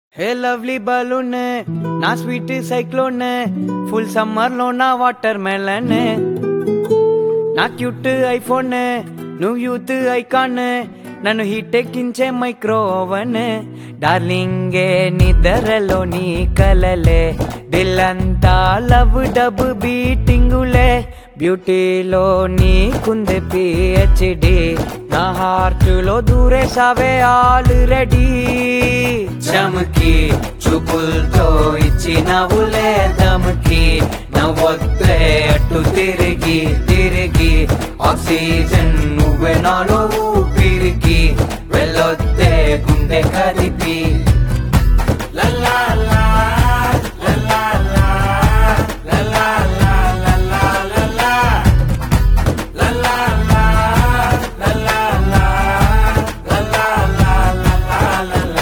హే lovely balloon నా sweet cyclone full summer లో నా వాటర్ మెలన్ నా క్యూట్ ఐఫోన్ నువ్వు యూత్ ఐకాన్ నన్ను హీట్ ఎక్కించే మైక్రో ఓవెన్ డార్లింగే నిద్రలో నీ కలలే దిల్లంతా లవ్ డబ్ బీటింగులే బ్యూటీలో నీకుంది పిహెచ్డి నా హార్ట్ లో దూరేసావే ఆల్రెడీ చమకి చూపులతో ఇచ్చినవులే దమకి నవ్వొత్తే అటు తిరిగి తిరిగి ఆక్సిజన్ నువ్వే నాలో ఊపిరికి వెళ్ళొత్తే గుండె కదిపి లల్లా లా, లల్లా లా, లల్లా లా, లల్లా లల్లా. లల్లా లా, లల్లా లా, లల్లా లా, లల్లా లల్లా.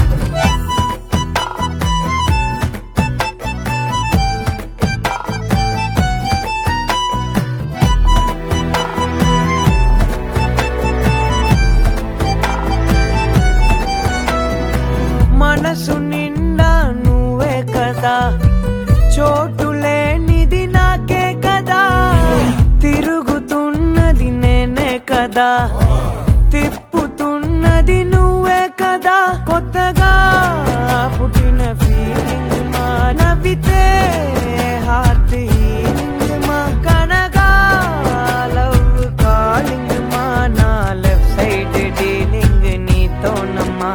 మనసు నిండా నువ్వే కదా చోటు లేనిది నాకే కదా తిరుగుతున్నది నేనే కదా తిప్పుతున్నది నువ్వే కదా కొత్తగా పుట్టిన ఫీలింగ్ మా నవ్వితే హార్ట్ హీలింగ్ మా కనగా లవ్ కాలింగ్ మా నా లెఫ్ట్ సైడ్ డీలింగ్ నీతోనమ్మా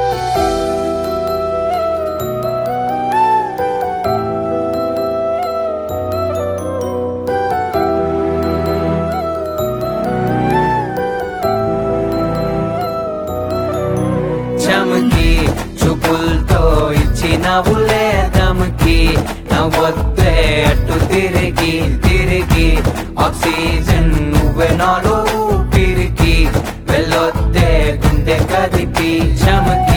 చమకి చూపులతో ఇచ్చినవులే దమకి నవ్వొత్తే అటు తిరిగి తిరిగి ఆక్సిజన్ నువ్వే నాలో ఊపిరికి వెళ్ళొత్తే గుండె కదిపి చమకి